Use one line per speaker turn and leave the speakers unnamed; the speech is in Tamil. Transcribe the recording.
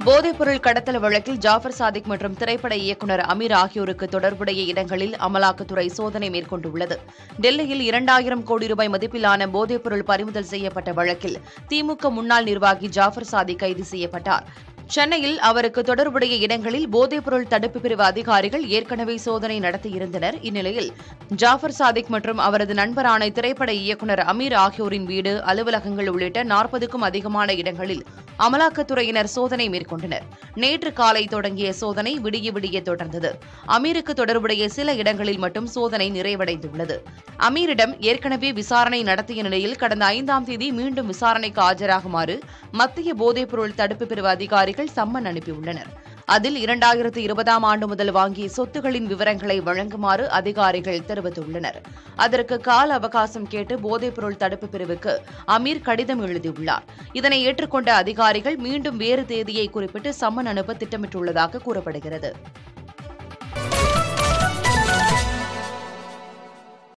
போதைப்பொருள் கடத்தல் வழக்கில் ஜாஃபர் சாதிக் மற்றும் திரைப்பட இயக்குநர் அமீர் ஆகியோருக்கு தொடர்புடைய இடங்களில் அமலாக்கத்துறை சோதனை மேற்கொண்டுள்ளது டெல்லியில் இரண்டாயிரம் கோடி ரூபாய் மதிப்பிலான போதைப்பொருள் பறிமுதல் செய்யப்பட்ட வழக்கில் திமுக முன்னாள் நிர்வாகி ஜாஃபர் சாதிக் கைது செய்யப்பட்டார் சென்னையில் அவருக்கு தொடர்புடைய இடங்களில் போதைப்பொருள் தடுப்பு பிரிவு அதிகாரிகள் ஏற்கனவே சோதனை நடத்தியிருந்தனர் இந்நிலையில் ஜாஃபர் சாதிக் மற்றும் அவரது நண்பரான திரைப்பட இயக்குநர் அமீர் ஆகியோரின் வீடு அலுவலகங்கள் உள்ளிட்ட நாற்பதுக்கும் அதிகமான இடங்களில் அமலாக்கத்துறையினர் சோதனை மேற்கொண்டனர் நேற்று காலை தொடங்கிய சோதனை விடிய விடிய தொடர்ந்தது அமீருக்கு தொடர்புடைய சில இடங்களில் மட்டும் சோதனை நிறைவடைந்துள்ளது அமீரிடம் ஏற்கனவே விசாரணை நடத்திய நிலையில் கடந்த ஐந்தாம் தேதி மீண்டும் விசாரணைக்கு ஆஜராகுமாறு மத்திய போதைப்பொருள் தடுப்பு பிரிவு அதிகாரிகள் சம்மன் அனுப்பியுள்ளனர் அதில் இரண்டாயிரத்து இருபதாம் ஆண்டு முதல் வாங்கிய சொத்துகளின் விவரங்களை வழங்குமாறு அதிகாரிகள் தெரிவித்துள்ளனர் அதற்கு கால அவகாசம் கேட்டு போதைப்பொருள் தடுப்பு பிரிவுக்கு அமீர் கடிதம் எழுதியுள்ளார் இதனை ஏற்றுக்கொண்ட அதிகாரிகள் மீண்டும் வேறு தேதியை குறிப்பிட்டு சம்மன் அனுப்ப திட்டமிட்டுள்ளதாக கூறப்படுகிறது